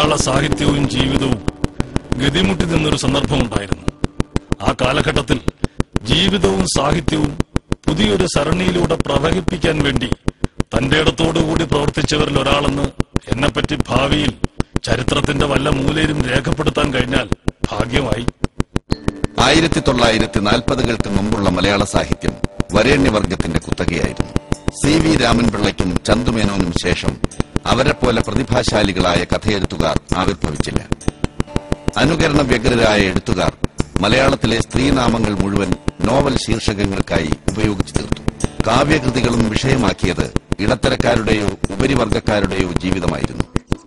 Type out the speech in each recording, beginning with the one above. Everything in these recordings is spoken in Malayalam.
മലയാള സാഹിത്യവും ജീവിതവും ഗതിമുട്ടി നിന്നൊരു സന്ദർഭമുണ്ടായിരുന്നു ആ കാലഘട്ടത്തിൽ ജീവിതവും സാഹിത്യവും പുതിയൊരു സരണിയിലൂടെ പ്രവഹിപ്പിക്കാൻ വേണ്ടി തന്റെ ഇടത്തോടുകൂടി പ്രവർത്തിച്ചവരിൽ ഒരാളെന്ന് എന്നെപ്പറ്റി ഭാവിയിൽ ചരിത്രത്തിന്റെ വല്ല മൂലയിലും രേഖപ്പെടുത്താൻ കഴിഞ്ഞാൽ ഭാഗ്യമായി ആയിരത്തി തൊള്ളായിരത്തി നാൽപ്പതുകൾക്ക് മുമ്പുള്ള മലയാള സാഹിത്യം വരേണ്യവർഗത്തിന്റെ കുത്തകയായിരുന്നു സി വി രാമൻപിള്ളയ്ക്കും ചന്തുമേനോനും ശേഷം അവരെ പോലെ പ്രതിഭാശാലികളായ കഥയെഴുത്തുകാർ ആവിർഭവിച്ചില്ല അനുകരണ വ്യഗ്രരായ എഴുത്തുകാർ മലയാളത്തിലെ സ്ത്രീനാമങ്ങൾ മുഴുവൻ നോവൽ ശീർഷകങ്ങൾക്കായി ഉപയോഗിച്ചു തീർത്തു കാവ്യകൃതികളും വിഷയമാക്കിയത് ഇടത്തരക്കാരുടെയോ ഉപരിവർഗക്കാരുടെയോ ജീവിതമായിരുന്നു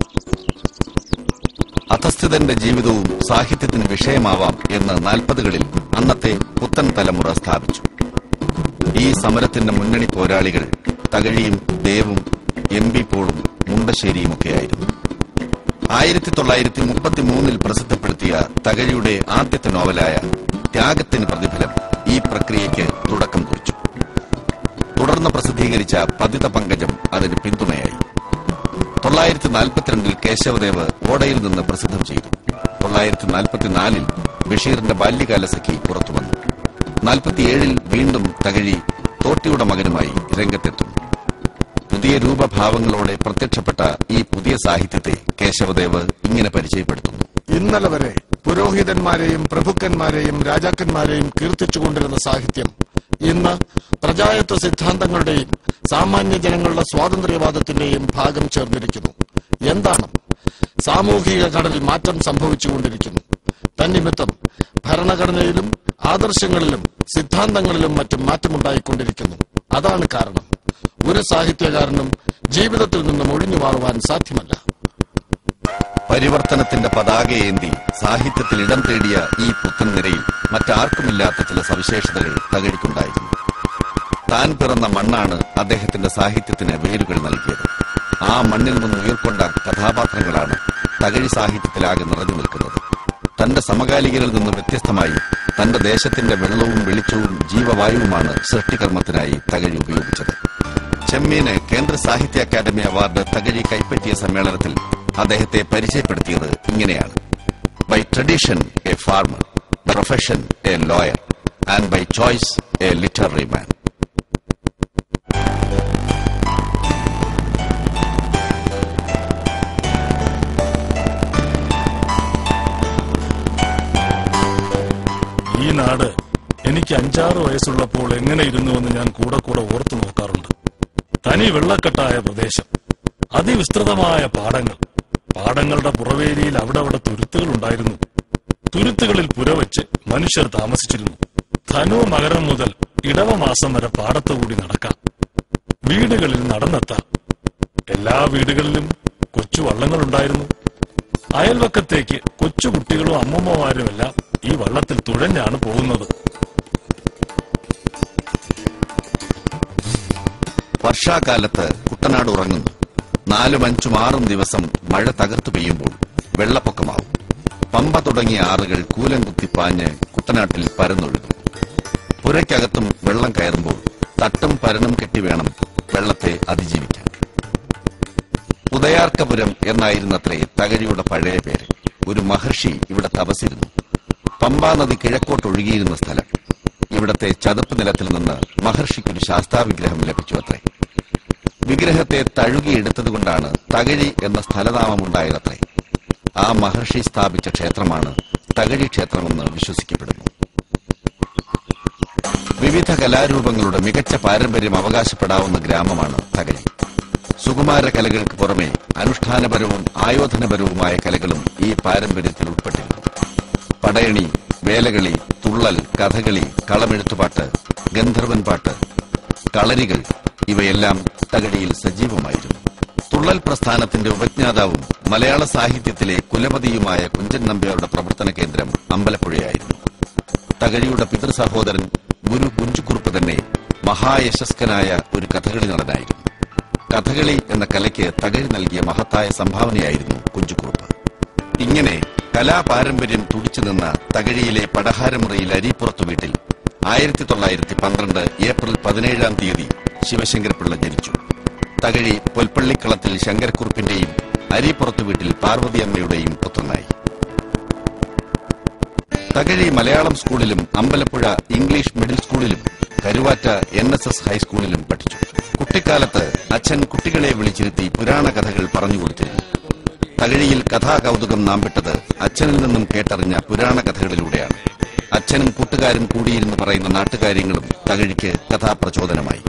അധസ്ഥിതന്റെ ജീവിതവും സാഹിത്യത്തിന് വിഷയമാവാം എന്ന് നാൽപ്പതുകളിൽ അന്നത്തെ പുത്തൻ തലമുറ സ്ഥാപിച്ചു ഈ സമരത്തിന്റെ മുന്നണി പോരാളികൾ തകഴിയും ദേവും എം ബി പോളും മുണ്ടശ്ശേരിയുമൊക്കെയായിരുന്നു ആയിരത്തി തൊള്ളായിരത്തി മുപ്പത്തിമൂന്നിൽ പ്രസിദ്ധപ്പെടുത്തിയ തകഴിയുടെ ആദ്യത്തെ നോവലായ ത്യാഗത്തിന് പ്രതിഫലം ഈ പ്രക്രിയയ്ക്ക് തുടക്കം കുറിച്ചു തുടർന്ന് പ്രസിദ്ധീകരിച്ച പതിത പങ്കജം അതിന് പിന്തുണയായി തൊള്ളായിരത്തി നാൽപ്പത്തിരണ്ടിൽ കേശവദേവ് ഓടയിൽ നിന്ന് പ്രസിദ്ധം ചെയ്തു തൊള്ളായിരത്തി നാൽപ്പത്തിനാലിൽ ബഷീറിന്റെ ബാല്യകാല സഖി പുറത്തുവന്നു നാൽപ്പത്തിയേഴിൽ വീണ്ടും തകഴി തോട്ടിയുടെ മകനുമായി രംഗത്തെത്തുന്നു പുതിയ രൂപഭാവങ്ങളോടെ പ്രത്യക്ഷപ്പെട്ട ഈ പുതിയ സാഹിത്യത്തെ കേശവദേവ് ഇങ്ങനെ പരിചയപ്പെടുത്തുന്നു ഇന്നലെ വരെ പുരോഹിതന്മാരെയും പ്രഭുക്കന്മാരെയും രാജാക്കന്മാരെയും കീർത്തിച്ചുകൊണ്ടിരുന്ന സാഹിത്യം ഇന്ന് പ്രജായത്വ സിദ്ധാന്തങ്ങളുടെയും സാമാന്യ ജനങ്ങളുടെ സ്വാതന്ത്ര്യവാദത്തിന്റെയും ഭാഗം ചേർന്നിരിക്കുന്നു എന്താണ് സാമൂഹിക കടലിൽ മാറ്റം സംഭവിച്ചുകൊണ്ടിരിക്കുന്നു തന്നിമിത്തം ഭരണഘടനയിലും ആദർശങ്ങളിലും സിദ്ധാന്തങ്ങളിലും മറ്റും മാറ്റമുണ്ടായിക്കൊണ്ടിരിക്കുന്നു അതാണ് കാരണം ഒരു സാഹിത്യകാരനും ജീവിതത്തിൽ നിന്നും ഒഴിഞ്ഞു മാറുവാൻ സാധ്യമല്ല പരിവർത്തനത്തിന്റെ പതാകയേന്തി സാഹിത്യത്തിൽ ഇടം തേടിയ ഈ പുത്തൻ നിരയിൽ മറ്റാർക്കുമില്ലാത്ത ചില സവിശേഷതകൾ തകഴിക്കുണ്ടായിരുന്നു താൻ പിറന്ന മണ്ണാണ് അദ്ദേഹത്തിന്റെ സാഹിത്യത്തിന് വേരുകൾ നൽകിയത് ആ മണ്ണിൽ നിന്ന് ഉയർക്കൊണ്ട കഥാപാത്രങ്ങളാണ് തകഴി സാഹിത്യത്തിലാകെ നിറഞ്ഞു നിൽക്കുന്നത് തന്റെ സമകാലികരിൽ നിന്ന് വ്യത്യസ്തമായി തന്റെ ദേശത്തിന്റെ വെള്ളവും വെളിച്ചവും ജീവവായുവുമാണ് സൃഷ്ടികർമ്മത്തിനായി തകഴി ഉപയോഗിച്ചത് ചെമ്മീന് കേന്ദ്ര സാഹിത്യ അക്കാദമി അവാർഡ് തകഴി കൈപ്പറ്റിയ സമ്മേളനത്തിൽ അദ്ദേഹത്തെ പരിചയപ്പെടുത്തിയത് ഇങ്ങനെയാണ് by tradition a farmer profession a lawyer and by choice a literary man ഈ നാട് എനിക്ക് അഞ്ചാറ് വയസ്സുള്ളപ്പോൾ എങ്ങനെ ഇരുന്നുവെന്ന് ഞാൻ കൂടെ കൂടെ ഓർത്തു നോക്കാറുണ്ട് തനി വെള്ളക്കെട്ടായ പ്രദേശം അതിവിസ്തൃതമായ പാടങ്ങൾ പാടങ്ങളുടെ പുറവേലിയിൽ അവിടെ അവിടെ തുരുത്തുകൾ ഉണ്ടായിരുന്നു തുരുത്തുകളിൽ പുരവച്ച് മനുഷ്യർ താമസിച്ചിരുന്നു ധനു മകരം മുതൽ ഇടവമാസം വരെ പാടത്തുകൂടി നടക്കാം വീടുകളിൽ നടന്നെത്താം എല്ലാ വീടുകളിലും കൊച്ചു വള്ളങ്ങളുണ്ടായിരുന്നു അയൽവക്കത്തേക്ക് കൊച്ചു കുട്ടികളും അമ്മമ്മമാരുമെല്ലാം ഈ വള്ളത്തിൽ തുഴഞ്ഞാണ് പോകുന്നത് വർഷാകാലത്ത് കുട്ടനാട് ഉറങ്ങുന്നു നാലും അഞ്ചും ആറും ദിവസം മഴ തകർത്തു പെയ്യുമ്പോൾ വെള്ളപ്പൊക്കമാവും പമ്പ തുടങ്ങിയ ആറുകൾ കൂലം കുത്തി പാഞ്ഞ് കുട്ടനാട്ടിൽ പരന്നൊഴുകും പുരയ്ക്കകത്തും വെള്ളം കയറുമ്പോൾ തട്ടും പരനും കെട്ടി വേണം വെള്ളത്തെ അതിജീവിക്കാൻ ഉദയാർക്കപുരം എന്നായിരുന്നത്രേ തകഴിയുടെ പഴയ പേര് ഒരു മഹർഷി ഇവിടെ തപസിരുന്നു പമ്പാ നദി കിഴക്കോട്ട് ഒഴുകിയിരുന്ന സ്ഥലം ഇവിടത്തെ ചതുപ്പ് നിലത്തിൽ നിന്ന് മഹർഷിക്കൊരു ശാസ്താവിഗ്രഹം ലഭിച്ചു അത്രേ വിഗ്രഹത്തെ തഴുകിയെടുത്തതുകൊണ്ടാണ് തകഴി എന്ന സ്ഥലനാമമുണ്ടായതത്രേ ആ മഹർഷി സ്ഥാപിച്ച ക്ഷേത്രമാണ് തകഴി ക്ഷേത്രമെന്ന് വിശ്വസിക്കപ്പെടുന്നു വിവിധ കലാരൂപങ്ങളുടെ മികച്ച പാരമ്പര്യം അവകാശപ്പെടാവുന്ന ഗ്രാമമാണ് തകഴി സുകുമാര കലകൾക്ക് പുറമെ അനുഷ്ഠാനപരവും ആയോധനപരവുമായ കലകളും ഈ പാരമ്പര്യത്തിൽ ഉൾപ്പെട്ടിരുന്നു പടയണി വേലകളി തുള്ളൽ കഥകളി കളമെഴുത്തുപാട്ട് ഗന്ധർവൻ പാട്ട് കളരികൾ ഇവയെല്ലാം തകഴിയിൽ സജീവമായിരുന്നു തുള്ളൽ പ്രസ്ഥാനത്തിന്റെ ഉപജ്ഞാതാവും മലയാള സാഹിത്യത്തിലെ കുലപതിയുമായ കുഞ്ചൻ നമ്പ്യാരുടെ പ്രവർത്തന കേന്ദ്രം അമ്പലപ്പുഴയായിരുന്നു തകഴിയുടെ പിതൃ സഹോദരൻ ഗുരു കുഞ്ചുകുറുപ്പ് തന്നെ മഹായശസ്കനായ ഒരു കഥകളി നടനായിരുന്നു കഥകളി എന്ന കലയ്ക്ക് തകഴി നൽകിയ മഹത്തായ സംഭാവനയായിരുന്നു കുഞ്ചുകുറുപ്പ് ഇങ്ങനെ കലാപാരമ്പര്യം തുടിച്ചു നിന്ന തകഴിയിലെ പടഹാരമുറിയിൽ അരിപ്പുറത്തു വീട്ടിൽ ആയിരത്തി തൊള്ളായിരത്തി പന്ത്രണ്ട് ഏപ്രിൽ പതിനേഴാം തീയതി ശിവശങ്കരപിള്ള ജനിച്ചു തകഴി പൊൽപ്പള്ളിക്കളത്തിൽ ശങ്കരക്കുറുപ്പിന്റെയും അരിപ്പുറത്ത് വീട്ടിൽ പാർവതി അമ്മയുടെയും പുത്രനായി തകഴി മലയാളം സ്കൂളിലും അമ്പലപ്പുഴ ഇംഗ്ലീഷ് മിഡിൽ സ്കൂളിലും കരുവാറ്റ എൻ എസ് എസ് ഹൈസ്കൂളിലും പഠിച്ചു കുട്ടിക്കാലത്ത് അച്ഛൻ കുട്ടികളെ വിളിച്ചിരുത്തി പുരാണ കഥകൾ പറഞ്ഞു കൊടുത്തിരുന്നു തകഴിയിൽ കഥാകൗതുകം നാം വിട്ടത് അച്ഛനിൽ നിന്നും കേട്ടറിഞ്ഞ പുരാണ കഥകളിലൂടെയാണ് അച്ഛനും കൂട്ടുകാരും കൂടിയിരുന്ന് പറയുന്ന നാട്ടുകാര്യങ്ങളും തകഴിക്ക് കഥാപ്രചോദനമായി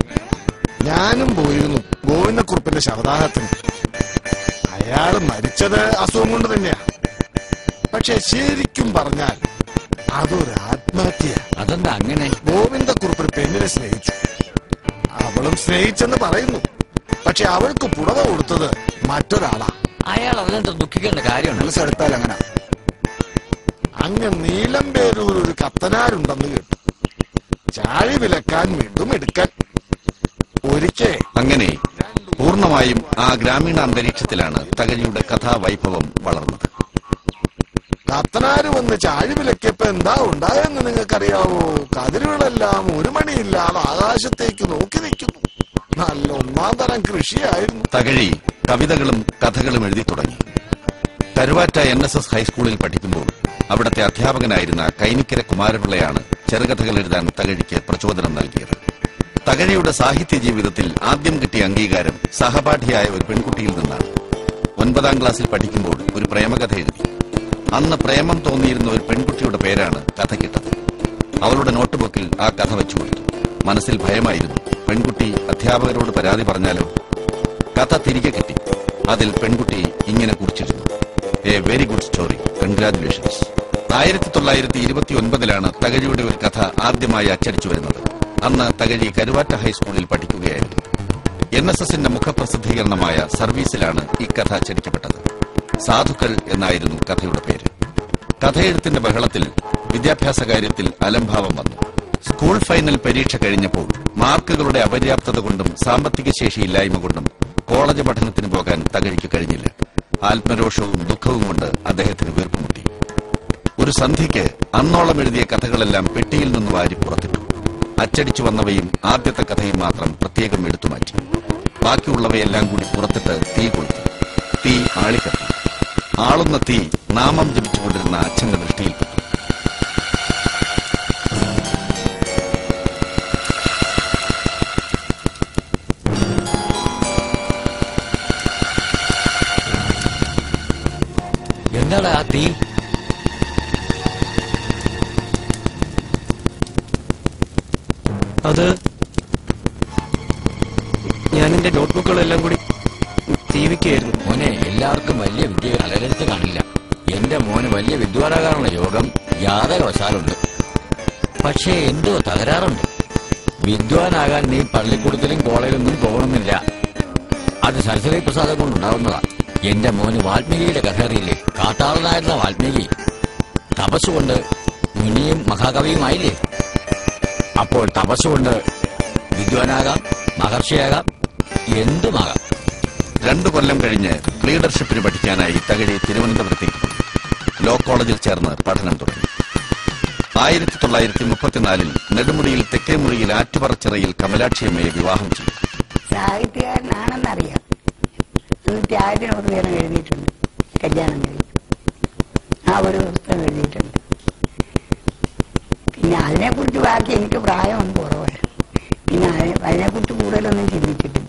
ഞാനും പോയിരുന്നു ഗോവിന്ദക്കുറുപ്പിന്റെ ശവദാഹത്തിന് അയാൾ മരിച്ചത് അസുഖം കൊണ്ട് തന്നെയാ പക്ഷെ ശരിക്കും പറഞ്ഞാൽ അതൊരു ആത്മഹത്യ അതെന്താ അങ്ങനെ ഗോവിന്ദക്കുറുപ്പ് ഒരു പെണ്ണിനെ സ്നേഹിച്ചു അവളും സ്നേഹിച്ചെന്ന് പറയുന്നു പക്ഷെ അവൾക്ക് പുടവ കൊടുത്തത് മറ്റൊരാളാ അയാൾ അതിനെന്താ ദുഃഖിക്കേണ്ട കാര്യമുണ്ട് മനസ്സെടുത്താൽ അങ്ങനെ അങ്ങ് നീലം പേരൂർ ഒരു കത്തനാരുണ്ടെന്ന് കേട്ടു ചാഴി വിലക്കാൻ വീണ്ടും എടുക്കാൻ ഒരിക്കൽ അങ്ങനെ പൂർണ്ണമായും ആ ഗ്രാമീണ അന്തരീക്ഷത്തിലാണ് തകഴിയുടെ കഥാവൈഭവം വളർന്നത് കത്തനാര് വന്ന് ചാഴി വിലക്കിയപ്പോ എന്താ ഉണ്ടായെന്ന് നിങ്ങൾക്കറിയാവോ കതിരുകളെല്ലാം ഒരു മണിയില്ലാതെ ആകാശത്തേക്ക് നോക്കി നിൽക്കുന്നു നല്ല ഒന്നാം തരം കൃഷിയായിരുന്നു തകഴി കവിതകളും കഥകളും എഴുതി തുടങ്ങി കരുവാറ്റ എൻ എസ് എസ് ഹൈസ്കൂളിൽ പഠിക്കുമ്പോൾ അവിടുത്തെ അധ്യാപകനായിരുന്ന കൈനിക്കര കുമാരപിള്ളയാണ് ചെറുകഥകൾ എഴുതാൻ തകഴിക്ക് പ്രചോദനം നൽകിയത് തകഴിയുടെ സാഹിത്യ ജീവിതത്തിൽ ആദ്യം കിട്ടിയ അംഗീകാരം സഹപാഠിയായ ഒരു പെൺകുട്ടിയിൽ നിന്നാണ് ഒൻപതാം ക്ലാസ്സിൽ പഠിക്കുമ്പോൾ ഒരു പ്രേമകഥ എഴുതി അന്ന് പ്രേമം തോന്നിയിരുന്ന ഒരു പെൺകുട്ടിയുടെ പേരാണ് കഥ കിട്ടത് അവളുടെ നോട്ട്ബുക്കിൽ ആ കഥ വെച്ചു കൊടുത്തു മനസ്സിൽ ഭയമായിരുന്നു പെൺകുട്ടി അധ്യാപകരോട് പരാതി പറഞ്ഞാലോ കഥ തിരികെ കിട്ടി അതിൽ പെൺകുട്ടി ഇങ്ങനെ കുറിച്ചിരുന്നു a very good story congratulations ആയിരത്തി തൊള്ളായിരത്തി ഇരുപത്തി ഒൻപതിലാണ് തകഴിയുടെ ഒരു കഥ ആദ്യമായി അച്ചടിച്ചു വരുന്നത് അന്ന് തകഴി കരുവാറ്റ ഹൈസ്കൂളിൽ പഠിക്കുകയായിരുന്നു എൻ എസ് എസിന്റെ മുഖപ്രസിദ്ധീകരണമായ സർവീസിലാണ് ഈ കഥ അച്ചടിക്കപ്പെട്ടത് സാധുക്കൾ എന്നായിരുന്നു കഥയുടെ പേര് കഥയെഴുത്തിന്റെ ബഹളത്തിൽ വിദ്യാഭ്യാസ കാര്യത്തിൽ അലംഭാവം വന്നു സ്കൂൾ ഫൈനൽ പരീക്ഷ കഴിഞ്ഞപ്പോൾ മാർക്കുകളുടെ അപര്യാപ്തത കൊണ്ടും സാമ്പത്തിക ശേഷിയില്ലായ്മ കൊണ്ടും കോളേജ് പഠനത്തിന് പോകാൻ തകഴിക്ക് കഴിഞ്ഞില്ല ആത്മരോഷവും ദുഃഖവും കൊണ്ട് അദ്ദേഹത്തിന് വീർപ്പുമുട്ടി ഒരു സന്ധ്യയ്ക്ക് അന്നോളം എഴുതിയ കഥകളെല്ലാം പെട്ടിയിൽ നിന്ന് വാരി പുറത്തിട്ടു അച്ചടിച്ചു വന്നവയും ആദ്യത്തെ കഥയും മാത്രം പ്രത്യേകം എടുത്തുമാറ്റി ബാക്കിയുള്ളവയെല്ലാം കൂടി പുറത്തിട്ട് തീ കൊളുത്തി തീ ആളിക്കത്തി ആളുന്ന തീ നാമം ജപിച്ചുകൊണ്ടിരുന്ന അച്ഛന്റെ ദൃഷ്ടിയിൽപ്പെട്ടു എന്താടാ ആ തീ അത് ഞാൻ എന്റെ നോട്ട്ബുക്കുകളെല്ലാം കൂടി തീവിക്കായിരുന്നു മോനെ എല്ലാവർക്കും വലിയ വിദ്യ കലരെടുത്ത് കാണില്ല എന്റെ മോന് വലിയ വിദ്വാനാകാനുള്ള യോഗം യാതൊരവശാലുണ്ട് പക്ഷേ എന്തോ തകരാറുണ്ട് വിദ്വാനാകാൻ നീ പള്ളിക്കൂടത്തിലും കോളേജിലൊന്നും പോകണമെന്നില്ല അത് സരസ്വതി പ്രസാദം കൊണ്ടുണ്ടാവുന്നതാ എന്റെ മോന് വാൽമീകിയുടെ കഥ അറിയില്ലേ കാട്ടാളനായിരുന്ന വാൽമീകി തപസ്സുകൊണ്ട് മുനിയും മഹാകവിയുമായില്ലേ അപ്പോൾ തപസ്സുകൊണ്ട് വിദ്വാനാകാം മഹർഷിയാകാം എന്തുമാകാം രണ്ടു കൊല്ലം കഴിഞ്ഞ് ലീഡർഷിപ്പിന് പഠിക്കാനായി തകഴി തിരുവനന്തപുരത്തേക്ക് പോയി ലോ കോളേജിൽ ചേർന്ന് പഠനം തുടങ്ങി ആയിരത്തി തൊള്ളായിരത്തി മുപ്പത്തിനാലിൽ നെടുമുടിയിൽ തെക്കേമുറിയിൽ ആറ്റുപറച്ചിറയിൽ കമലാക്ഷിയമ്മയെ വിവാഹം ചെയ്തു സാഹിത്യകാരനാണെന്നറിയാം നൂറ്റി ആയിരത്തിന് പുസ്തകം എഴുതിയിട്ടുണ്ട് കല്യാണം കഴിഞ്ഞു ആ ഒരു പുസ്തകം എഴുതിയിട്ടുണ്ട് പിന്നെ അതിനെക്കുറിച്ച് ബാക്കി എനിക്ക് പ്രായമൊന്നും കുറവാണ് പിന്നെ അതിനെ അതിനെക്കുറിച്ച് കൂടുതലൊന്നും ചിന്തിച്ചിട്ടില്ല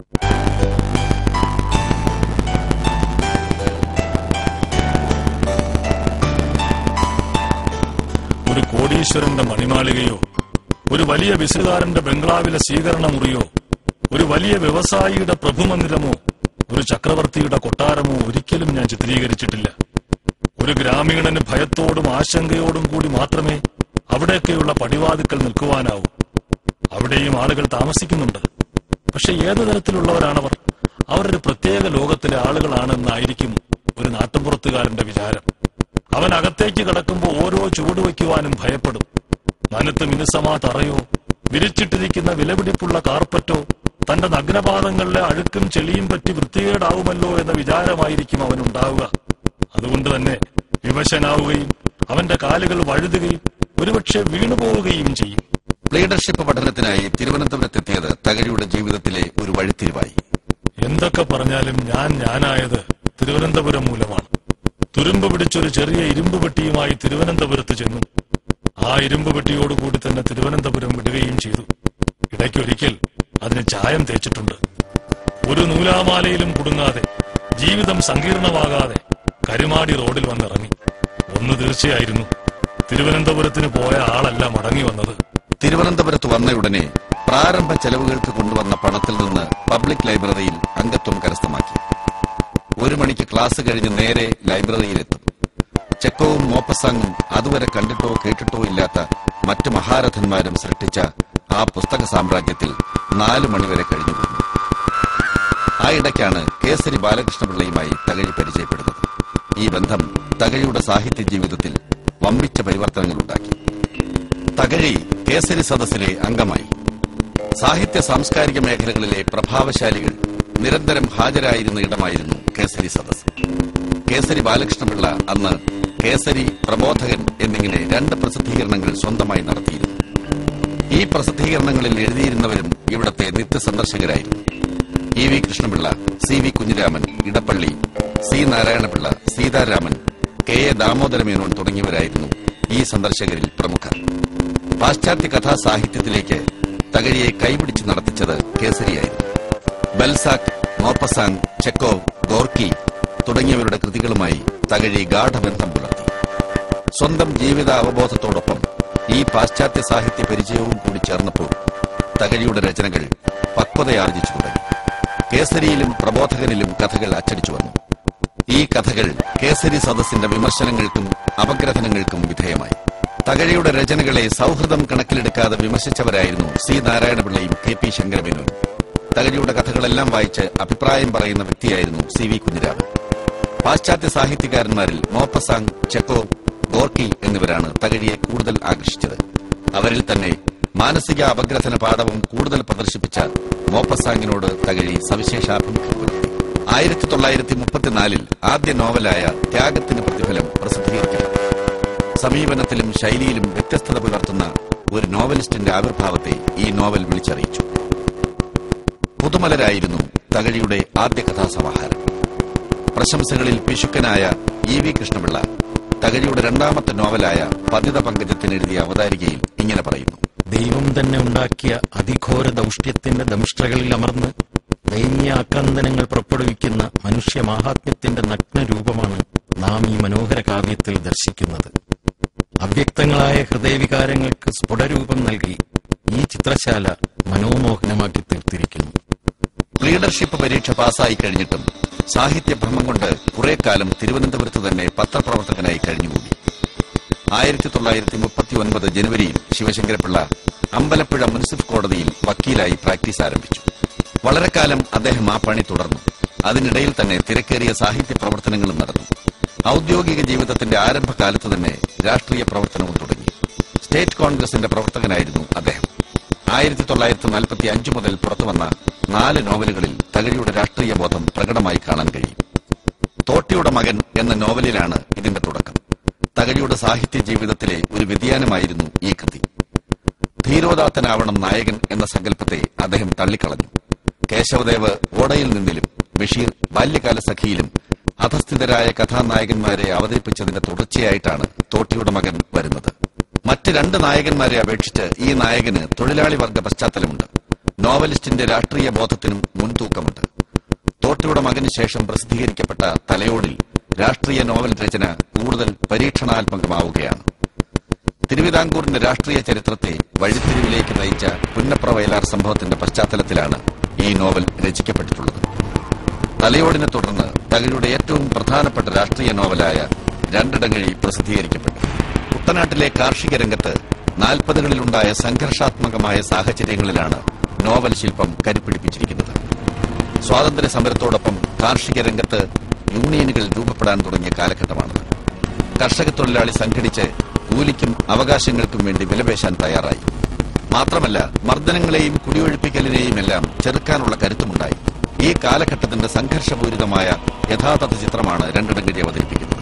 ഒരു കോടീശ്വരന്റെ മണിമാളികയോ ഒരു വലിയ ബിസിലുകാരന്റെ ബംഗ്ലാവിലെ സ്വീകരണ മുറിയോ ഒരു വലിയ വ്യവസായിയുടെ പ്രഭുമന്ദിരമോ ഒരു ചക്രവർത്തിയുടെ കൊട്ടാരമോ ഒരിക്കലും ഞാൻ ചിത്രീകരിച്ചിട്ടില്ല ഒരു ഗ്രാമീണന് ഭയത്തോടും ആശങ്കയോടും കൂടി മാത്രമേ അവിടെയൊക്കെയുള്ള പടിവാതുക്കൾ നിൽക്കുവാനാവൂ അവിടെയും ആളുകൾ താമസിക്കുന്നുണ്ട് പക്ഷെ ഏതു തരത്തിലുള്ളവരാണവർ അവർ ഒരു പ്രത്യേക ലോകത്തിലെ ആളുകളാണെന്നായിരിക്കും ഒരു നാട്ടുമ്പുറത്തുകാരന്റെ വിചാരം അവൻ അകത്തേക്ക് കടക്കുമ്പോൾ ഓരോ ചുവട് വയ്ക്കുവാനും ഭയപ്പെടും നനത്ത് മിനുസമാ തറയോ വിരിച്ചിട്ടിരിക്കുന്ന വിലപിടിപ്പുള്ള കാർപ്പറ്റോ തന്റെ നഗ്നപാദങ്ങളിലെ അഴുക്കും ചെളിയും പറ്റി വൃത്തികേടാവുമല്ലോ എന്ന വിചാരമായിരിക്കും അവനുണ്ടാവുക അതുകൊണ്ട് തന്നെ വിവശനാവുകയും അവന്റെ കാലുകൾ വഴുതുകയും ഒരുപക്ഷെ വീണുപോവുകയും ചെയ്യും ലീഡർഷിപ്പ് പഠനത്തിനായി തിരുവനന്തപുരത്തെത്തിയത് തകഴിയുടെ ജീവിതത്തിലെ ഒരു വഴിത്തിരിവായി എന്തൊക്കെ പറഞ്ഞാലും ഞാൻ ഞാനായത് തിരുവനന്തപുരം മൂലമാണ് തുരുമ്പ് പിടിച്ചൊരു ചെറിയ ഇരുമ്പ് പെട്ടിയുമായി തിരുവനന്തപുരത്ത് ചെന്നു ആ ഇരുമ്പ് പെട്ടിയോടുകൂടി തന്നെ തിരുവനന്തപുരം വിടുകയും ചെയ്തു ഇടയ്ക്കൊരിക്കൽ അതിന് ചായം തേച്ചിട്ടുണ്ട് ഒരു നൂലാമാലയിലും കുടുങ്ങാതെ ജീവിതം സങ്കീർണമാകാതെ കരുമാടി റോഡിൽ വന്നിറങ്ങി ഒന്ന് തീർച്ചയായിരുന്നു തിരുവനന്തപുരത്തിന് പോയ ആളല്ല മടങ്ങി വന്നത് തിരുവനന്തപുരത്ത് വന്നയുടനെ പ്രാരംഭ ചെലവുകൾക്ക് കൊണ്ടുവന്ന പണത്തിൽ നിന്ന് പബ്ലിക് ലൈബ്രറിയിൽ അംഗത്വം കരസ്ഥമാക്കി ഒരു മണിക്ക് ക്ലാസ് കഴിഞ്ഞ് നേരെ ലൈബ്രറിയിലെത്തും ചെക്കവും മോപ്പസാങ്ങും അതുവരെ കണ്ടിട്ടോ കേട്ടിട്ടോ ഇല്ലാത്ത മറ്റു മഹാരഥന്മാരും സൃഷ്ടിച്ച ആ പുസ്തക സാമ്രാജ്യത്തിൽ നാലു മണിവരെ കഴിഞ്ഞുകൂടുന്നു ആ ഇടയ്ക്കാണ് കേസരി ബാലകൃഷ്ണപിള്ളയുമായി തകഴി പരിചയപ്പെടുന്നത് ഈ ബന്ധം തകഴിയുടെ സാഹിത്യ ജീവിതത്തിൽ വമ്പിച്ച പരിവർത്തനങ്ങളുണ്ടാക്കി തകഴി കേസരി സദസ്സിലെ അംഗമായി സാഹിത്യ സാംസ്കാരിക മേഖലകളിലെ പ്രഭാവശാലികൾ നിരന്തരം ഹാജരായിരുന്ന ഇടമായിരുന്നു കേസരി സദസ് കേസരി ബാലകൃഷ്ണപിള്ള അന്ന് കേസരി പ്രബോധകൻ എന്നിങ്ങനെ രണ്ട് പ്രസിദ്ധീകരണങ്ങൾ സ്വന്തമായി നടത്തിയിരുന്നു ഈ പ്രസിദ്ധീകരണങ്ങളിൽ എഴുതിയിരുന്നവരും ഇവിടത്തെ നിത്യസന്ദർശകരായിരുന്നു E V Krishnapillai C V Kunhiraman Edappally C Narayanapillai Seetharaman K A Damodaramenon തുടങ്ങിയവരായിരുന്നു ഈ സന്ദർശകരിൽ പ്രമുഖർ പാശ്ചാത്യ കഥാസാഹിത്യത്തിലേക്ക് തകഴിയെ കൈപിടിച്ച് നടത്തിച്ചത് കേസരിയായിരുന്നു ബൽസാക്ക് മോപ്പസാങ് ചെക്കോവ് ഗോർക്കി തുടങ്ങിയവരുടെ കൃതികളുമായി തകഴി ഗാഠബന്ധം പുലർത്തി സ്വന്തം ജീവിത അവബോധത്തോടൊപ്പം ഈ പാശ്ചാത്യ സാഹിത്യ പരിചയവും കൂടി ചേർന്നപ്പോൾ തകഴിയുടെ രചനകൾ പക്വതയാർജിച്ചു തുടങ്ങി കേസരിയിലും പ്രബോധകനിലും കഥകൾ അച്ചടിച്ചു വന്നു ഈ കഥകൾ കേസരി സദസ്സിന്റെ വിമർശനങ്ങൾക്കും അപഗ്രഥനങ്ങൾക്കും വിധേയമായി തകഴിയുടെ രചനകളെ സൗഹൃദം കണക്കിലെടുക്കാതെ വിമർശിച്ചവരായിരുന്നു സി നാരായണപിള്ളയും കെ പി ശങ്കരമേനോനും തകഴിയുടെ കഥകളെല്ലാം വായിച്ച് അഭിപ്രായം പറയുന്ന വ്യക്തിയായിരുന്നു സി വി കുഞ്ഞിരാമൻ പാശ്ചാത്യ സാഹിത്യകാരന്മാരിൽ മോപ്പസാങ് ചെക്കോ ഗോർക്കി എന്നിവരാണ് തകഴിയെ കൂടുതൽ ആകർഷിച്ചത് അവരിൽ തന്നെ മാനസിക അപഗ്രഥന പാഠവും കൂടുതൽ പ്രദർശിപ്പിച്ച മോപ്പസാങ്ങിനോട് തകഴി സവിശേഷാഭിമുഖ്യം പുലർത്തി ആയിരത്തി തൊള്ളായിരത്തി മുപ്പത്തിനാലിൽ ആദ്യ നോവലായ ത്യാഗത്തിന് പ്രതിഫലം പ്രസിദ്ധീകരിക്കപ്പെട്ടു സമീപനത്തിലും ശൈലിയിലും വ്യത്യസ്തത പുലർത്തുന്ന ഒരു നോവലിസ്റ്റിന്റെ ആവിർഭാവത്തെ ഈ നോവൽ വിളിച്ചറിയിച്ചു പുതുമലരായിരുന്നു തകഴിയുടെ ആദ്യ കഥാസമാഹാരം പ്രശംസകളിൽ പിശുക്കനായ ഇ വി കൃഷ്ണപിള്ള തകഴിയുടെ രണ്ടാമത്തെ നോവലായ പതിത പങ്കജത്തിന് എഴുതിയ അവതാരികയിൽ ഇങ്ങനെ പറയുന്നു ദൈവം തന്നെ ഉണ്ടാക്കിയ അതിഘോര ദൗഷ്ട്യത്തിന്റെ ദംഷ്ട്രകളിൽ അമർന്ന് ദൈന്യാക്രന്ദനങ്ങൾ പുറപ്പെടുവിക്കുന്ന മനുഷ്യ മാഹാത്മ്യത്തിന്റെ നഗ്നരൂപമാണ് നാം ഈ മനോഹര കാവ്യത്തിൽ ദർശിക്കുന്നത് അവ്യക്തങ്ങളായ ഹൃദയവികാരങ്ങൾക്ക് സ്ഫുടരൂപം നൽകി ഈ ചിത്രശാല മനോമോഹനമാക്കി തീർത്തിരിക്കുന്നു ലീഡർഷിപ്പ് പരീക്ഷ പാസ്സായി കഴിഞ്ഞിട്ടും സാഹിത്യഭ്രമം കൊണ്ട് കുറെ കാലം തിരുവനന്തപുരത്ത് തന്നെ പത്രപ്രവർത്തകനായി കഴിഞ്ഞുകൂടി ആയിരത്തി തൊള്ളായിരത്തി മുപ്പത്തി ഒൻപത് ജനുവരിയിൽ ശിവശങ്കരപിള്ള അമ്പലപ്പുഴ മുനിസിപ്പൽ കോടതിയിൽ വക്കീലായി പ്രാക്ടീസ് ആരംഭിച്ചു വളരെ കാലം അദ്ദേഹം ആ പണി തുടർന്നു അതിനിടയിൽ തന്നെ തിരക്കേറിയ സാഹിത്യ പ്രവർത്തനങ്ങളും നടന്നു ഔദ്യോഗിക ജീവിതത്തിന്റെ ആരംഭകാലത്ത് തന്നെ രാഷ്ട്രീയ പ്രവർത്തനവും തുടങ്ങി സ്റ്റേറ്റ് കോൺഗ്രസിന്റെ പ്രവർത്തകനായിരുന്നു അദ്ദേഹം ആയിരത്തി തൊള്ളായിരത്തി നാൽപ്പത്തി അഞ്ച് മുതൽ പുറത്തുവന്ന നാല് നോവലുകളിൽ തകഴിയുടെ രാഷ്ട്രീയ ബോധം പ്രകടമായി കാണാൻ കഴിയും തോട്ടിയുടെ മകൻ എന്ന നോവലിലാണ് ഇതിന്റെ തുടക്കം തകഴിയുടെ സാഹിത്യ ജീവിതത്തിലെ ഒരു വ്യതിയാനമായിരുന്നു ഈ കൃതി ധീരോദാത്തനാവണം നായകൻ എന്ന സങ്കല്പത്തെ അദ്ദേഹം തള്ളിക്കളഞ്ഞു കേശവദേവ് ഓടയിൽ നിന്നിലും ബഷീർ ബാല്യകാല സഖിയിലും അധസ്ഥിതരായ കഥാനായകന്മാരെ അവതരിപ്പിച്ചതിന്റെ തുടർച്ചയായിട്ടാണ് തോട്ടിയുടെ മകൻ വരുന്നത് മറ്റ് രണ്ട് നായകന്മാരെ അപേക്ഷിച്ച് ഈ നായകന് തൊഴിലാളി വർഗ പശ്ചാത്തലമുണ്ട് നോവലിസ്റ്റിന്റെ രാഷ്ട്രീയ ബോധത്തിനും മുൻതൂക്കമുണ്ട് തോട്ടിയുടെ മകന് ശേഷം പ്രസിദ്ധീകരിക്കപ്പെട്ട തലയോടിൽ രാഷ്ട്രീയ നോവൽ രചന കൂടുതൽ പരീക്ഷണാത്മകമാവുകയാണ് തിരുവിതാംകൂറിന്റെ രാഷ്ട്രീയ ചരിത്രത്തെ വഴിത്തിരിവിലേക്ക് നയിച്ച പുന്നപ്ര വയലാർ സംഭവത്തിന്റെ പശ്ചാത്തലത്തിലാണ് ഈ നോവൽ രചിക്കപ്പെട്ടിട്ടുള്ളത് തലയോടിനെ തുടർന്ന് തകഴിയുടെ ഏറ്റവും പ്രധാനപ്പെട്ട രാഷ്ട്രീയ നോവലായ രണ്ടിടങ്ങഴി പ്രസിദ്ധീകരിക്കപ്പെട്ടു കുട്ടനാട്ടിലെ കാർഷിക രംഗത്ത് നാൽപ്പതുകളിലുണ്ടായ സംഘർഷാത്മകമായ സാഹചര്യങ്ങളിലാണ് നോവൽ ശില്പം കരുപ്പിടിപ്പിച്ചിരിക്കുന്നത് സ്വാതന്ത്ര്യ സമരത്തോടൊപ്പം കാർഷിക രംഗത്ത് യൂണിയനുകൾ രൂപപ്പെടാൻ തുടങ്ങിയ കാലഘട്ടമാണത് കർഷക തൊഴിലാളി സംഘടിച്ച് കൂലിക്കും അവകാശങ്ങൾക്കും വേണ്ടി വിലപേശാൻ തയ്യാറായി മാത്രമല്ല മർദ്ദനങ്ങളെയും കുടിയൊഴിപ്പിക്കലിനെയും എല്ലാം ചെറുക്കാനുള്ള കരുത്തുമുണ്ടായി ഈ കാലഘട്ടത്തിന്റെ സംഘർഷപൂരിതമായ യഥാർത്ഥ ചിത്രമാണ് രണ്ടിടങ്ങഴി അവതരിപ്പിക്കുന്നത്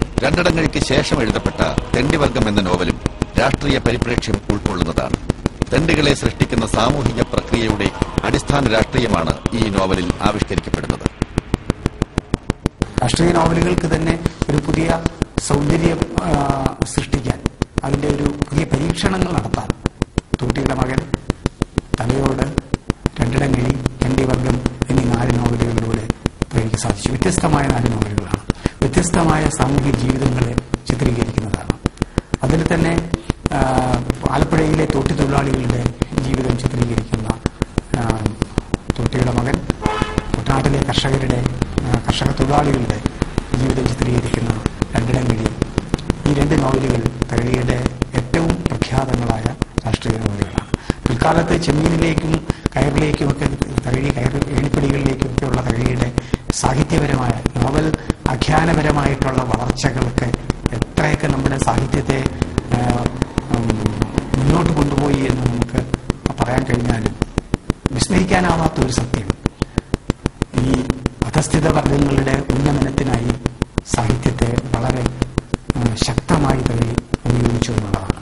രണ്ടിടങ്ങഴിക്ക് ശേഷം എഴുതപ്പെട്ട തെണ്ടിവർഗം എന്ന നോവലും രാഷ്ട്രീയ പരിപ്രേക്ഷ്യം ഉൾക്കൊള്ളുന്നതാണ് തെണ്ടുകളെ സൃഷ്ടിക്കുന്ന സാമൂഹിക പ്രക്രിയയുടെ അടിസ്ഥാന രാഷ്ട്രീയമാണ് ഈ നോവലിൽ ആവിഷ്കരിക്കപ്പെടുന്നത് രാഷ്ട്രീയ നോവലുകൾക്ക് തന്നെ ഒരു പുതിയ സൗന്ദര്യം ആ, സൃഷ്ടിക്കാൻ അതിന്റെ ഒരു പുതിയ പരീക്ഷണങ്ങൾ നടത്താൻ തൂട്ടിയുടെ മകൻ തലയോട് രണ്ടിടം കിളി രണ്ടി വർഗം എന്നീ നാല് നോവലുകളിലൂടെ എനിക്ക് സാധിച്ചു വ്യത്യസ്തമായ നാല് നോവലുകളാണ് വ്യത്യസ്തമായ സാമൂഹിക ജീവിതങ്ങളെ ചിത്രീകരിക്കുന്നതാണ് അതിൽ തന്നെ ആ, ആലപ്പുഴയിലെ തോട്ടി തൊഴിലാളികളുടെ ജീവിതം ചിത്രീകരിക്കുന്ന ആ, തോട്ടിയുടെ മകൻ കുട്ടനാട്ടിലെ കർഷകരുടെ ആ, കർഷക തൊഴിലാളികളുടെ ജീവിതം ചിത്രീകരിക്കുന്ന രണ്ടിടം കിഴി ഈ രണ്ട് നോവലുകൾ തകഴിയുടെ ഏറ്റവും പ്രഖ്യാതങ്ങളായ രാഷ്ട്രീയ നോവലുകളാണ് പിൽക്കാലത്ത് ചെമ്മീനിലേക്കും കയറിലേക്കും ഒക്കെ തകഴി കയർ ഏണിപ്പടികളിലേക്കും ഒക്കെയുള്ള തകഴിയുടെ സാഹിത്യപരമായ നോവൽ ആഖ്യാനപരമായിട്ടുള്ള വളർച്ചകളൊക്കെ എത്രയൊക്കെ നമ്മുടെ സാഹിത്യത്തെ ആ, ഉം, മുന്നോട്ട് കൊണ്ടുപോയി എന്ന് നമുക്ക് പറയാൻ കഴിഞ്ഞാലും വിസ്മരിക്കാനാവാത്ത ഒരു സത്യം ഈ അധസ്ഥിത വർഗങ്ങളുടെ ഉന്നമനത്തിനായി സാഹിത്യത്തെ വളരെ ആ, ശക്തമായി തന്നെ ഉപയോഗിച്ചു എന്നുള്ളതാണ്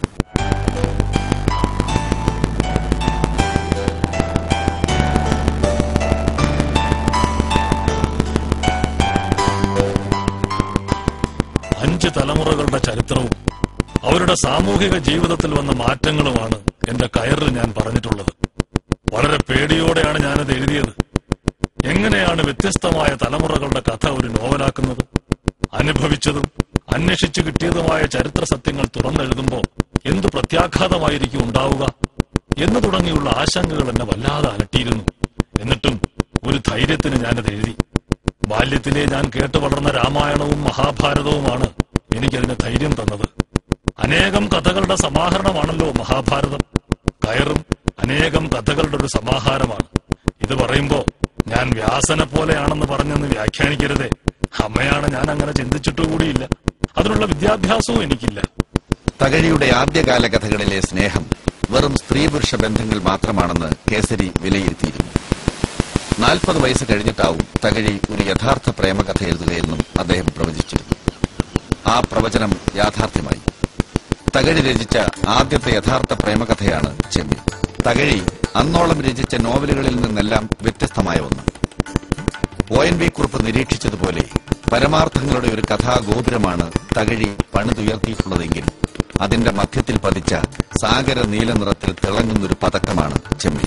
അഞ്ച് തലമുറകളുടെ ചരിത്രവും അവരുടെ സാമൂഹിക ജീവിതത്തിൽ വന്ന മാറ്റങ്ങളുമാണ് എന്റെ കയറിൽ ഞാൻ പറഞ്ഞിട്ടുള്ളത് വളരെ പേടിയോടെയാണ് ഞാനത് എഴുതിയത് എങ്ങനെയാണ് വ്യത്യസ്തമായ തലമുറകളുടെ കഥ ഒരു നോവലാക്കുന്നത് അനുഭവിച്ചതും അന്വേഷിച്ചു കിട്ടിയതുമായ ചരിത്ര സത്യങ്ങൾ തുറന്നെഴുതുമ്പോൾ എന്തു പ്രത്യാഘാതമായിരിക്കും ഉണ്ടാവുക എന്ന് തുടങ്ങിയുള്ള ആശങ്കകൾ എന്നെ വല്ലാതെ അലട്ടിയിരുന്നു എന്നിട്ടും ഒരു ധൈര്യത്തിന് ഞാനത് എഴുതി ബാല്യത്തിലെ ഞാൻ കേട്ടു വളർന്ന രാമായണവും മഹാഭാരതവുമാണ് എനിക്കതിന് ധൈര്യം തന്നത് അനേകം കഥകളുടെ സമാഹരണമാണല്ലോ മഹാഭാരതം കയറും അനേകം കഥകളുടെ ഒരു സമാഹാരമാണ് ഇത് പറയുമ്പോ ഞാൻ വ്യാസനെ പോലെയാണെന്ന് പറഞ്ഞെന്ന് വ്യാഖ്യാനിക്കരുതേ അമ്മയാണ് ഞാൻ അങ്ങനെ ചിന്തിച്ചിട്ടുകൂടിയില്ല അതിനുള്ള വിദ്യാഭ്യാസവും എനിക്കില്ല തകഴിയുടെ ആദ്യകാല കഥകളിലെ സ്നേഹം വെറും സ്ത്രീ പുരുഷ ബന്ധങ്ങൾ മാത്രമാണെന്ന് കേസരി വിലയിരുത്തിയിരുന്നു നാൽപ്പത് വയസ്സ് കഴിഞ്ഞിട്ടാവും തകഴി ഒരു യഥാർത്ഥ പ്രേമകഥ എഴുതുകയെന്നും അദ്ദേഹം പ്രവചിച്ചിരുന്നു ആ പ്രവചനം യാഥാർത്ഥ്യമായി തകഴി രചിച്ച ആദ്യത്തെ യഥാർത്ഥ പ്രേമകഥയാണ് ചെമ്മി തകഴി അന്നോളം രചിച്ച നോവലുകളിൽ നിന്നെല്ലാം വ്യത്യസ്തമായ ഒന്ന് ഒ എൻ വി കുറിപ്പ് നിരീക്ഷിച്ചതുപോലെ പരമാർത്ഥങ്ങളുടെ ഒരു കഥാഗോപുരമാണ് തകഴി പണിതുയർത്തിയിട്ടുള്ളതെങ്കിൽ അതിന്റെ മധ്യത്തിൽ പതിച്ച സാഗര നീല നിറത്തിൽ തിളങ്ങുന്നൊരു പതക്കമാണ് ചെമ്മീൻ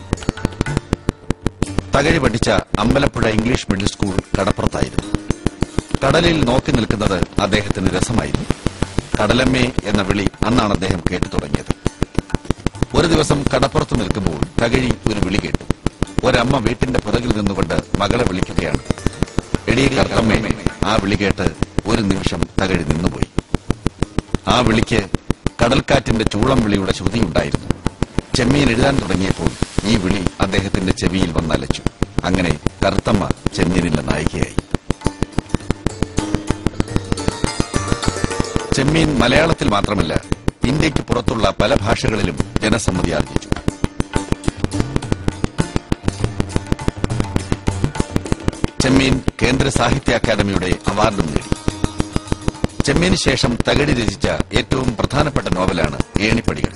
തകഴി പഠിച്ച അമ്പലപ്പുഴ ഇംഗ്ലീഷ് മിഡിൽ സ്കൂൾ കടപ്പുറത്തായിരുന്നു കടലിൽ നോക്കി നിൽക്കുന്നത് അദ്ദേഹത്തിന് രസമായിരുന്നു കടലമ്മേ എന്ന വിളി അന്നാണ് അദ്ദേഹം കേട്ടു തുടങ്ങിയത് ഒരു ദിവസം കടപ്പുറത്ത് നിൽക്കുമ്പോൾ തകഴി ഒരു വിളി കേട്ടു ഒരമ്മ വീട്ടിന്റെ പുറകിൽ നിന്നുകൊണ്ട് മകളെ വിളിക്കുകയാണ് എടീ കർത്തമ്മേ ആ വിളി കേട്ട് ഒരു നിമിഷം തകഴി നിന്നുപോയി ആ വിളിക്ക് കടൽക്കാറ്റിന്റെ ചൂളം വിളിയുടെ ശ്രുതിയുണ്ടായിരുന്നു ചെമ്മീൻ എഴുതാൻ തുടങ്ങിയപ്പോൾ ഈ വിളി അദ്ദേഹത്തിന്റെ ചെവിയിൽ വന്നലച്ചു അങ്ങനെ കറുത്തമ്മ ചെമ്മീനിലെ നായികയായി ചെമ്മീൻ മലയാളത്തിൽ മാത്രമല്ല ഇന്ത്യക്ക് പുറത്തുള്ള പല ഭാഷകളിലും ജനസമ്മതി ആർജിച്ചു ചെമ്മീൻ കേന്ദ്ര സാഹിത്യ അക്കാദമിയുടെ അവാർഡും നേടി ചെമ്മീന് ശേഷം തകഴി രചിച്ച ഏറ്റവും പ്രധാനപ്പെട്ട നോവലാണ് ഏണിപ്പടികൾ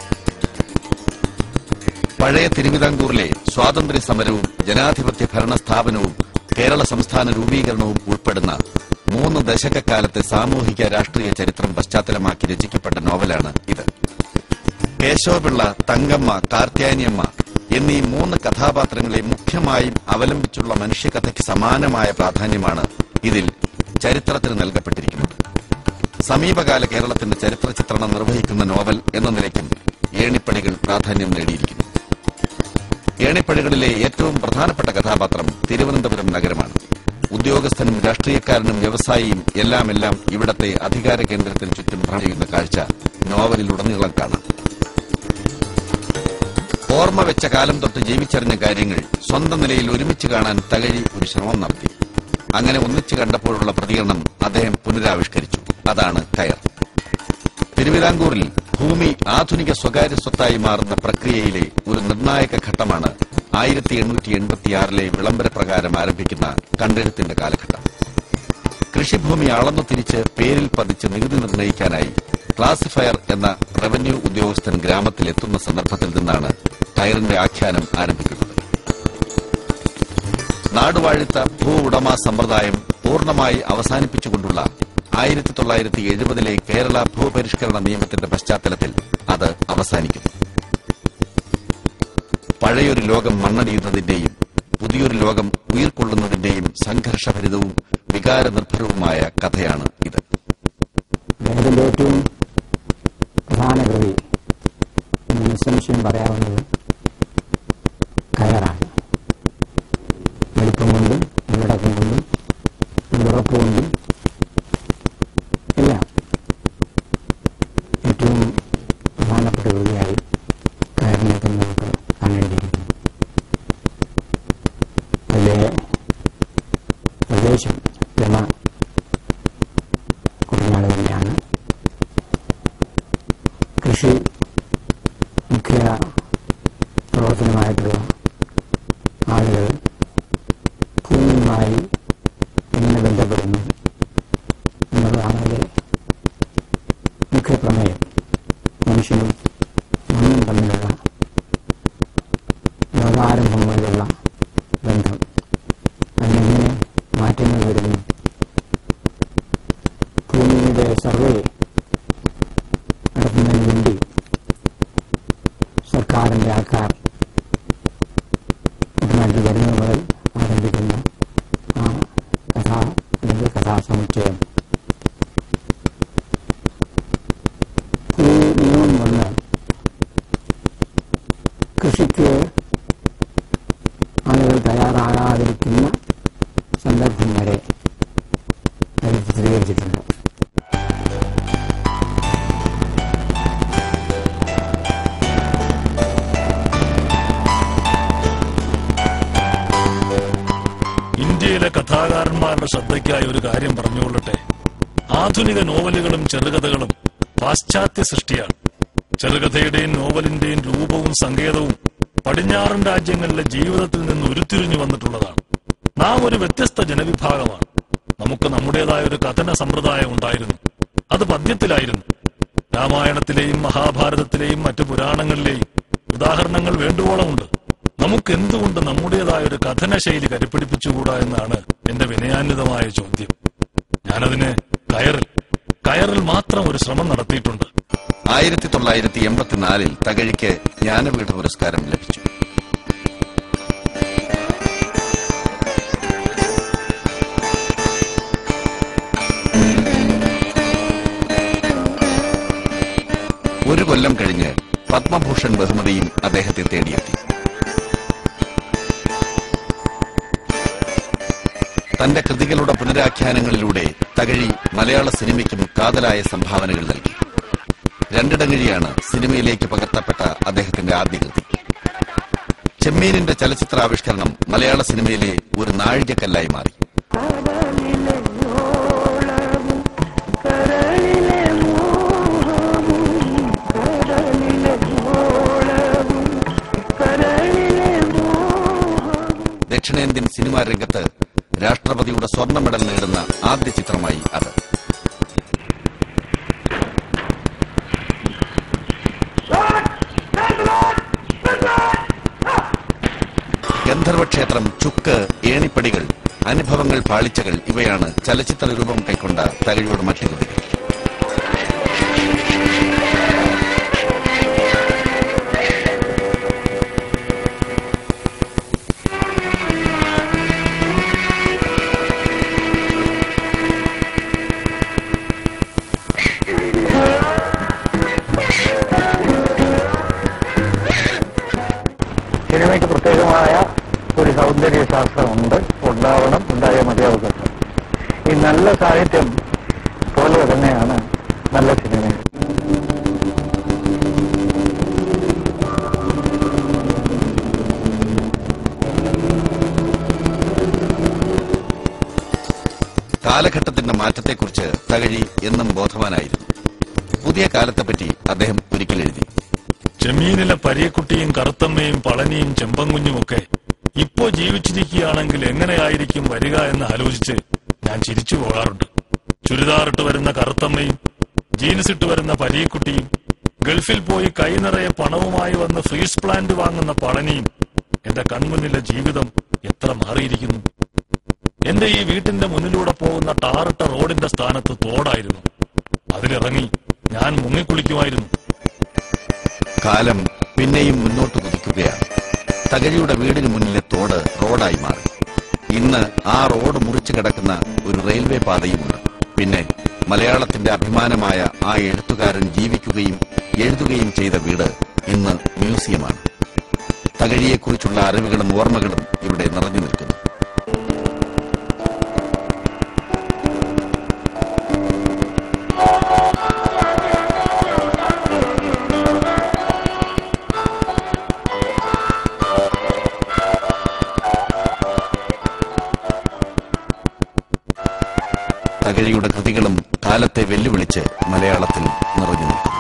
പഴയ തിരുവിതാംകൂറിലെ സ്വാതന്ത്ര്യ സമരവും ജനാധിപത്യ ഭരണ സ്ഥാപനവും കേരള സംസ്ഥാന രൂപീകരണവും ഉൾപ്പെടുന്ന മൂന്ന് ദശകക്കാലത്തെ സാമൂഹിക രാഷ്ട്രീയ ചരിത്രം പശ്ചാത്തലമാക്കി രചിക്കപ്പെട്ട നോവലാണ് ഇത് കേശവപിള്ള തങ്കമ്മ കാർത്യാനിയമ്മ എന്നീ മൂന്ന് കഥാപാത്രങ്ങളെ മുഖ്യമായും അവലംബിച്ചുള്ള മനുഷ്യകഥയ്ക്ക് സമാനമായ പ്രാധാന്യമാണ് ഇതിൽ ചരിത്രത്തിന് നൽകപ്പെട്ടിരിക്കുന്നത് സമീപകാല കേരളത്തിന്റെ ചരിത്ര ചിത്രണം നിർവഹിക്കുന്ന നോവൽ എന്ന നിലയ്ക്കും ഏണിപ്പടികൾ പ്രാധാന്യം നേടിയിരിക്കുന്നു ഏണിപ്പടികളിലെ ഏറ്റവും പ്രധാനപ്പെട്ട കഥാപാത്രം തിരുവനന്തപുരം നഗരമാണ് ഉദ്യോഗസ്ഥനും രാഷ്ട്രീയക്കാരനും വ്യവസായിയും എല്ലാം എല്ലാം ഇവിടത്തെ അധികാര കേന്ദ്രത്തിന് ചുറ്റും ഭ്രമിക്കുന്ന കാഴ്ച നോവലിലുടനീളം കാണാം ഓർമ്മ വെച്ച കാലം തൊട്ട് ജീവിച്ചറിഞ്ഞ കാര്യങ്ങൾ സ്വന്തം നിലയിൽ ഒരുമിച്ച് കാണാൻ തകഴി ഒരു ശ്രമം നടത്തി അങ്ങനെ ഒന്നിച്ചു കണ്ടപ്പോഴുള്ള പ്രതികരണം അദ്ദേഹം പുനരാവിഷ്കരിച്ചു അതാണ് കയർ തിരുവിതാംകൂറിൽ ഭൂമി ആധുനിക സ്വകാര്യ സ്വത്തായി മാറുന്ന പ്രക്രിയയിലെ ഒരു നിർണായക ഘട്ടമാണ് ആയിരത്തി എണ്ണൂറ്റി എൺപത്തിയാറിലെ വിളംബര പ്രകാരം ആരംഭിക്കുന്ന കണ്ടെഴുത്തിന്റെ കാലഘട്ടം കൃഷിഭൂമി അളന്നു തിരിച്ച് പേരിൽ പതിച്ച് നികുതി നിർണ്ണയിക്കാനായി ക്ലാസിഫയർ എന്ന റവന്യൂ ഉദ്യോഗസ്ഥൻ ഗ്രാമത്തിൽ എത്തുന്ന സന്ദർഭത്തിൽ നിന്നാണ് കയറിന്റെ ആഖ്യാനം ആരംഭിക്കുന്നത് നാടുവാഴിത്ത ഭൂ ഉടമ സമ്പ്രദായം പൂർണ്ണമായി അവസാനിപ്പിച്ചുകൊണ്ടുള്ള ആയിരത്തി തൊള്ളായിരത്തി എഴുപതിലെ കേരള ഭൂപരിഷ്കരണ നിയമത്തിന്റെ പശ്ചാത്തലത്തിൽ അത് അവസാനിക്കുന്നു പഴയൊരു ലോകം മണ്ണടിയുന്നതിന്റെയും പുതിയൊരു ലോകം ഉയിർക്കൊള്ളുന്നതിന്റെയും സംഘർഷഭരിതവും വികാരനിർഭരവുമായ കഥയാണ് ഇത് അദ്ദേഹത്തിന്റെ ഏറ്റവും പ്രധാന കൃതി എന്ന് നിസ്സംശയം പറയാവുന്നത് കയറാണ് വലിപ്പം കൊണ്ടും ഉള്ളടക്കം കൊണ്ടും ഉറപ്പ് കൊണ്ടും എല്ലാം ഏറ്റവും പ്രധാനപ്പെട്ട കൃതിയായി കയറിനെ തന്നെ നമുക്ക് കാണേണ്ടിയിരിക്കുന്നു അതിലെ പ്രദേശം രമ കുട്ടനാട് തന്നെയാണ് കൃഷി മുഖ്യ പ്രവർത്തനമായിട്ടുള്ള ആളുകൾ ഭൂമിയുമായി എങ്ങനെ ബന്ധപ്പെടുന്നു എന്നുള്ളതാണ് അതിലെ മുഖ്യ പ്രമേയം മനുഷ്യനും മണ്ണും തമ്മിലുള്ള ലോകാരംഭം മുതലുള്ള ബന്ധം അതിനെങ്ങനെ മാറ്റങ്ങൾ വരുന്നു ഭൂമിയുടെ സർവേ നടത്തുന്നതിന് വേണ്ടി സർക്കാരിന്റെ ആൾക്കാർ കുട്ടനാട്ടിൽ വരുന്നത് മുതൽ ആരംഭിക്കുന്ന ആ കഥാ അല്ലെങ്കിൽ കഥാസമുച്ചയം ഭൂമി നിയമം വന്ന് കൃഷിക്ക് ആളുകൾ തയ്യാറാകാതിരിക്കുന്ന സന്ദർഭം വരെ അതിൽ ചിത്രീകരിച്ചിട്ടുണ്ട് ഇന്ത്യയിലെ കഥാകാരന്മാരുടെ ശ്രദ്ധയ്ക്കായി ഒരു കാര്യം പറഞ്ഞുകൊള്ളട്ടെ ആധുനിക നോവലുകളും ചെറുകഥകളും പാശ്ചാത്യ സൃഷ്ടിയാണ് ചെറുകഥയുടെയും നോവലിന്റെയും രൂപവും സങ്കേതവും പടിഞ്ഞാറൻ രാജ്യങ്ങളിലെ ജീവിതത്തിൽ നിന്ന് ഉരുത്തിരിഞ്ഞു വന്നിട്ടുള്ളതാണ് നാം ഒരു വ്യത്യസ്ത ജനവിഭാഗമാണ് നമുക്ക് നമ്മുടേതായ ഒരു കഥന സമ്പ്രദായം ഉണ്ടായിരുന്നു അത് പദ്യത്തിലായിരുന്നു രാമായണത്തിലെയും മഹാഭാരതത്തിലെയും മറ്റു പുരാണങ്ങളിലെയും ഉദാഹരണങ്ങൾ വേണ്ടുവോളമുണ്ട് നമുക്ക് എന്തുകൊണ്ട് നമ്മുടേതായ ഒരു കഥന ശൈലി കരുപ്പിടിപ്പിച്ചുകൂടാ എന്നാണ് എന്റെ വിനയാന്വിതമായ ചോദ്യം ഞാനതിന് കയറിൽ കയറിൽ മാത്രം ഒരു ശ്രമം നടത്തിയിട്ടുണ്ട് ആയിരത്തി തൊള്ളായിരത്തി എൺപത്തിനാലിൽ തകഴിക്ക് ജ്ഞാനപീഠ പുരസ്കാരം ലഭിച്ചു ഒരു കൊല്ലം കഴിഞ്ഞ് പത്മഭൂഷൺ ബഹുമതിയും അദ്ദേഹത്തെ തേടിയെത്തി തന്റെ കൃതികളുടെ പുനരാഖ്യാനങ്ങളിലൂടെ തകഴി മലയാള സിനിമയ്ക്കും കാതലായ സംഭാവനകൾ നൽകി രണ്ടിടങ്ങഴിയാണ് സിനിമയിലേക്ക് പകർത്തപ്പെട്ട അദ്ദേഹത്തിന്റെ ആദ്യ കൃതി ചെമ്മീനിന്റെ ചലച്ചിത്രാവിഷ്കരണം മലയാള സിനിമയിലെ ഒരു നാഴികക്കല്ലായി മാറി ദക്ഷിണേന്ത്യൻ സിനിമാ രംഗത്ത് രാഷ്ട്രപതിയുടെ സ്വർണ്ണ മെഡൽ നേടുന്ന ആദ്യ ചിത്രമായി അത് ഗന്ധർവക്ഷേത്രം ചുക്ക് ഏണിപ്പടികൾ അനുഭവങ്ങൾ പാളിച്ചകൾ ഇവയാണ് ചലച്ചിത്ര രൂപം കൈക്കൊണ്ട തകഴിയുടെ മറ്റു കൃതികൾ സിനിമയ്ക്ക് പ്രത്യേകമായ ഒരു സൗന്ദര്യ ശാസ്ത്രമുണ്ട് ഉണ്ടാവണം ഉണ്ടായേ മതിയാവുക ഈ നല്ല സാഹിത്യം പോലെ തന്നെയാണ് നല്ല സിനിമ കാലഘട്ടത്തിന്റെ മാറ്റത്തെക്കുറിച്ച് തകഴി എന്നും ബോധവാനായിരുന്നു പുതിയ കാലത്തെപ്പറ്റി അദ്ദേഹം ഒരിക്കൽ എഴുതി ചെമ്മീനിലെ പരിയക്കുട്ടിയും കറുത്തമ്മയും പളനിയും ചെമ്പങ്കുഞ്ഞുമൊക്കെ ഇപ്പോ ജീവിച്ചിരിക്കുകയാണെങ്കിൽ എങ്ങനെയായിരിക്കും വരിക എന്ന് ആലോചിച്ച് ഞാൻ ചിരിച്ചു പോകാറുണ്ട് ചുരിദാറിട്ട് വരുന്ന കറുത്തമ്മയും ജീൻസ് ഇട്ട് വരുന്ന പരീക്കുട്ടിയും ഗൾഫിൽ പോയി കൈ നിറയെ പണവുമായി വന്ന് ഫ്രീസ് പ്ലാന്റ് വാങ്ങുന്ന പളനിയും എന്റെ കൺമുന്നിലെ ജീവിതം എത്ര മാറിയിരിക്കുന്നു എന്റെ ഈ വീട്ടിന്റെ മുന്നിലൂടെ പോകുന്ന ടാറിട്ട റോഡിന്റെ സ്ഥാനത്ത് തോടായിരുന്നു അതിലിറങ്ങി ഞാൻ മുങ്ങിക്കുളിക്കുമായിരുന്നു കാലം പിന്നെയും മുന്നോട്ട് കുതിക്കുകയാണ് തകഴിയുടെ വീടിന് മുന്നിലെ തോട് റോഡായി മാറി ഇന്ന് ആ റോഡ് മുറിച്ചു കിടക്കുന്ന ഒരു റെയിൽവേ പാതയുമുണ്ട് പിന്നെ മലയാളത്തിന്റെ അഭിമാനമായ ആ എഴുത്തുകാരൻ ജീവിക്കുകയും എഴുതുകയും ചെയ്ത വീട് ഇന്ന് മ്യൂസിയമാണ് തകഴിയെക്കുറിച്ചുള്ള അറിവുകളും ഓർമ്മകളും ഇവിടെ നിറഞ്ഞു നിൽക്കുന്നു തകഴിയുടെ കൃതികളും കാലത്തെ വെല്ലുവിളിച്ച് മലയാളത്തിൽ നിറഞ്ഞു നിൽക്കുന്നു